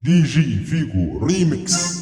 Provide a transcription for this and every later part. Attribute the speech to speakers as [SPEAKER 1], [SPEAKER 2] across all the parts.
[SPEAKER 1] دي جي فيجو ريميكس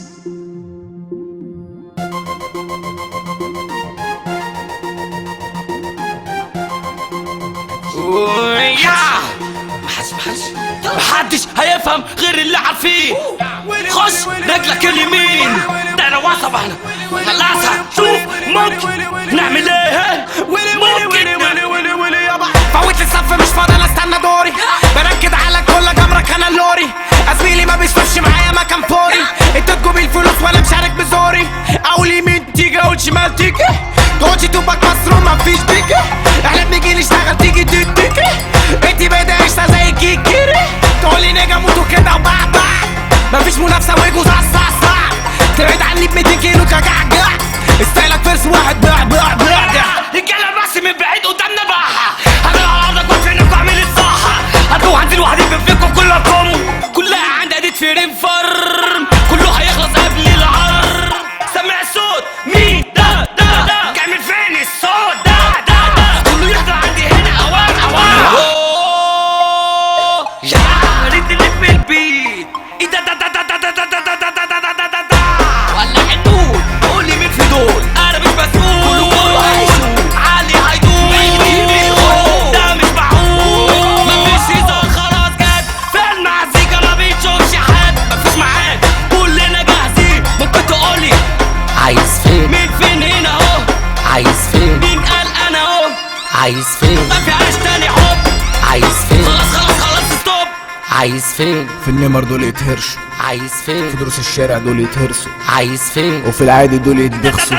[SPEAKER 2] يا محدش محدش محدش هيفهم غير اللي عارفين خش رجلك اليمين ده انا واثق احنا خلصها شوف ممكن نعمل ايه ممكن
[SPEAKER 3] فوت الصف مش فاضي انا استنى دوري بركز على كل جمرة كان اللوري زميلي ما بيشوفش معايا مكان فوري انت تجيب الفلوس وانا مشارك بزوري اقول يمين تيجي اقول شمال تيجي تقولش توبك مصر وما فيش بيجي احنا بنيجي نشتغل تيجي تديكي انت بدأ عيشتها زي الكيكيري تقولي نيجا موتوا كده وبعد بعد مفيش منافسة ويجوز عصاصة تبعد عني ب 200 كيلو كجعجع ستايلك فيرس واحد بيع بيع بيع
[SPEAKER 2] رجاله بس من بعيد قدامنا بقى هنقع ارضك وفينك واعمل الصح هتروح عند الواحد بفيكم كلكم كلها عند اديت في رينفر كله هيخلص قبل العر سمع الصوت مين ده ده ده جاي فين الصوت ده ده ده كله يحضر عندي هنا اوام اوام أوه، يا ريت اللي في البيت ايه ده ده ده ده ده ده ده ده ده ده ده ده ده ده ولع النور قول لي مين في دول انا مش مسؤول كله هيشوف علي هيدور ده مش معقول مفيش هزار خلاص جد في المزيكا ما بيشوفش حد مفيش معاد كلنا جاهزين ممكن تقولي
[SPEAKER 3] عايز فين
[SPEAKER 2] مين فين هنا اهو
[SPEAKER 3] عايز فين
[SPEAKER 2] مين قال انا اهو
[SPEAKER 3] عايز فين
[SPEAKER 2] ما في عيش تاني حب
[SPEAKER 3] عايز فين
[SPEAKER 2] خلاص خلاص خلاص ستوب
[SPEAKER 3] عايز فين
[SPEAKER 4] في النمر دول يتهرشوا
[SPEAKER 3] عايز فين
[SPEAKER 4] في دروس الشارع دول يتهرسوا
[SPEAKER 3] عايز فين
[SPEAKER 4] وفي العادي دول يتبخسوا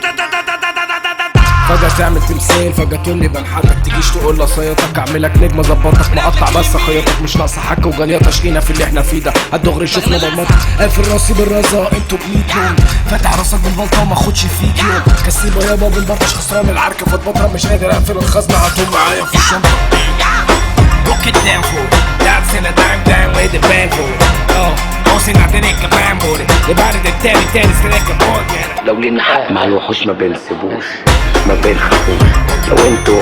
[SPEAKER 4] فجأة تعمل تمثال فجأة تقول لي بنحتك تجيش تقول لي صيتك اعملك نجم اظبطك مقطع بس خياطك مش ناقصة حكة وجليطة شقينا في اللي احنا فيه ده هتدغري شوفنا مرمطة قافل راسي بالرزا انتوا بميت فاتح راسك بالبلطة وما اخدش فيك يوم كسيبة يابا بالبطش خسران العركة فاتبطرة مش قادر اقفل الخزنة هتقوم معايا في الشنطة Look at them fool That's in a dime dime with the band fool Oh Bossing out the nigga band booty The body the teddy teddy still like a boy
[SPEAKER 5] لو لينا حق مع الوحوش ما بنسيبوش ما بنخافوش لو انتوا